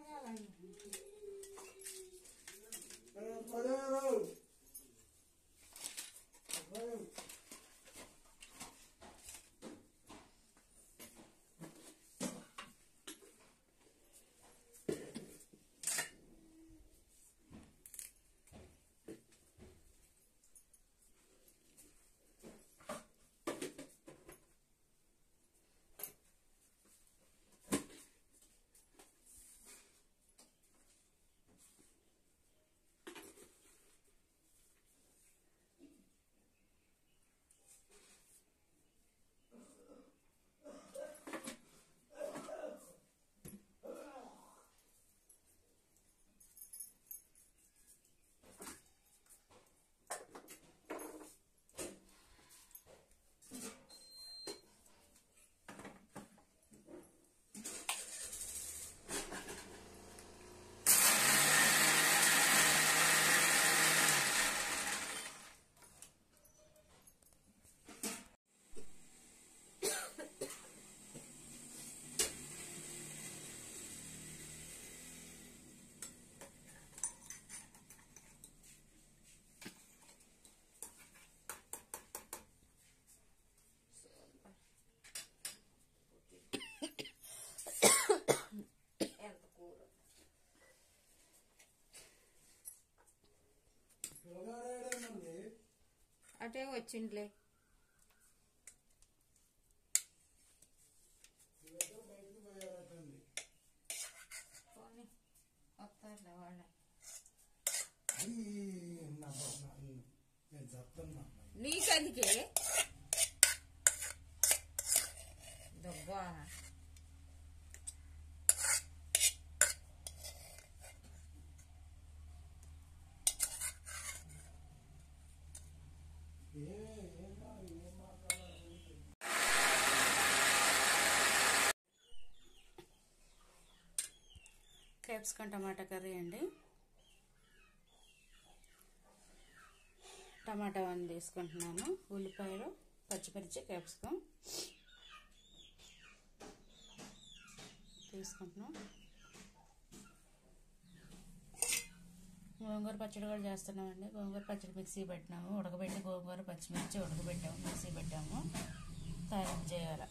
అటే వచ్చిండ్లే పోనీ. వస్తారులే వాళ్ళే నేను చెప్తున్నా నీకెందుకే దొబ్బా క్యాప్సికమ్ టమాటా కర్రీ అండి టమాటా వన్ తీసుకుంటున్నాను ఉల్లిపాయలు పచ్చిమిర్చి క్యాప్సికమ్ తీసుకుంటున్నాం గోంగూర పచ్చడి కూడా చేస్తున్నామండి గోంగూర పచ్చడి మిక్సీ పెట్టినాము ఉడకబెట్టి గోంగూర పచ్చిమిర్చి ఉడకబెట్టాము మిక్సీ పెట్టాము తాలింపు చేయాలి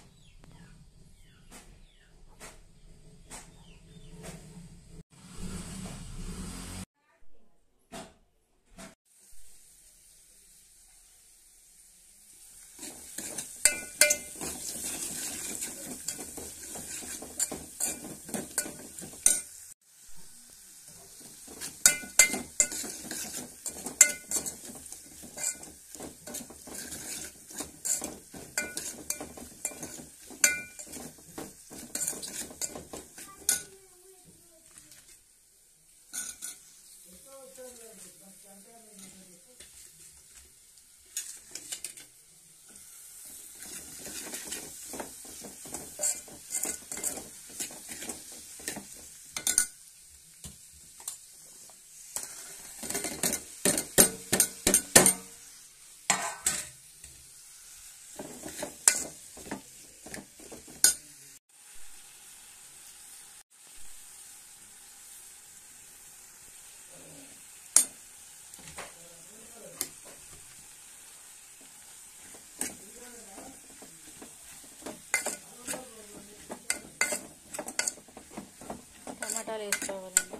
టమాటాలు వేసుకోవాలండి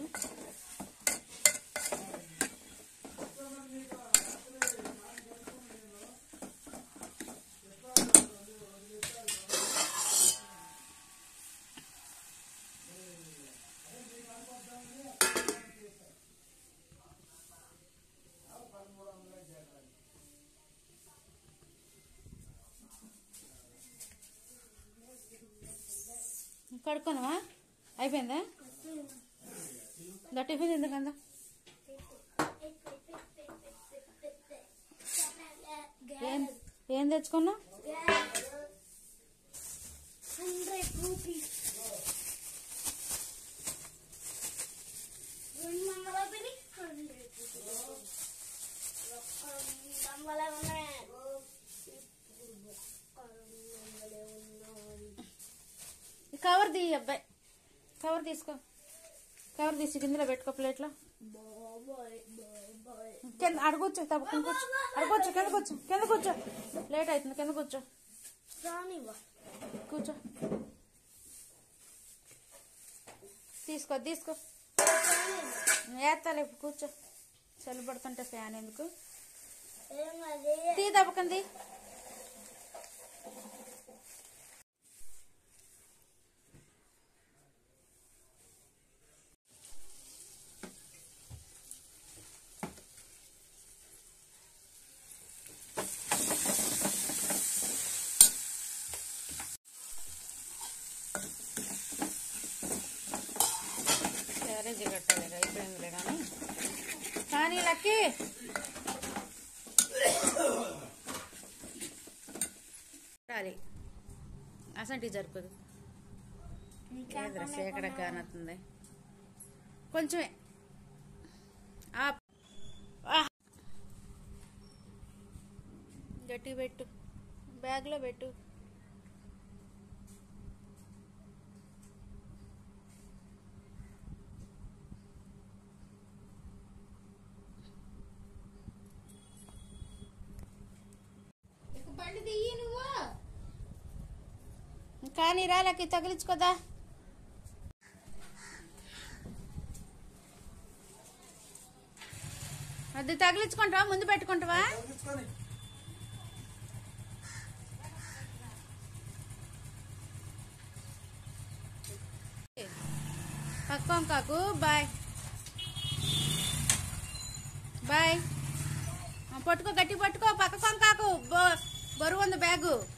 కడుక్కోనవా అయిపోయిందా దా టిఫిన్ ఎందుకందా ఏం ఏం తెచ్చుకున్నావు హండ్రెడ్ రూపీస్ రెండు వందల రూపాయలు హండ్రెడ్ రూపీస్ రెండు వందలే ఉన్నాయి ఇప్పుడు ఒక్క రెండు వందలే ఉన్నాయి ఈ కవర్ తీ అబ్బాయి కవర్ తీసుకో కవర్ తీసి కిందలో పెట్టుకో ప్లేట్లో బాబాయ్ బాబాయ్ కింద అడగొచ్చు తప్పకుండా కూర్చో అడగొచ్చు కింద కూర్చో కింద కూర్చో లేట్ అవుతుంది కింద కూర్చో రానివ్వ కూర్చో తీసుకో తీసుకో వేస్తాలే ఇప్పుడు కూర్చో చలి పడుతుంటే ఫ్యాన్ ఎందుకు ఏమది తీ తప్పకంది క్యారేజ్ కట్టాలి అయిపోయిందిలే కానీ కానీ లక్కీ పెట్టాలి అసంటి జరుపుదు డ్రెస్ ఎక్కడ కానొస్తుంది కొంచెమే ఆ. ఆ. గట్టిగా పెట్టు బ్యాగ్లో పెట్టు బండి దియ్యి నువ్వు కానీ రాలకి తగిలించుకోదా అది తగిలించుకుంటావా ముందు పెట్టుకుంటావా తగిలించుకొని పక్క కాకు బాయ్ బాయ్ ఆ, పట్టుకో గట్టి పట్టుకో పక్క కొంకాకు బరువు ఉంది బ్యాగు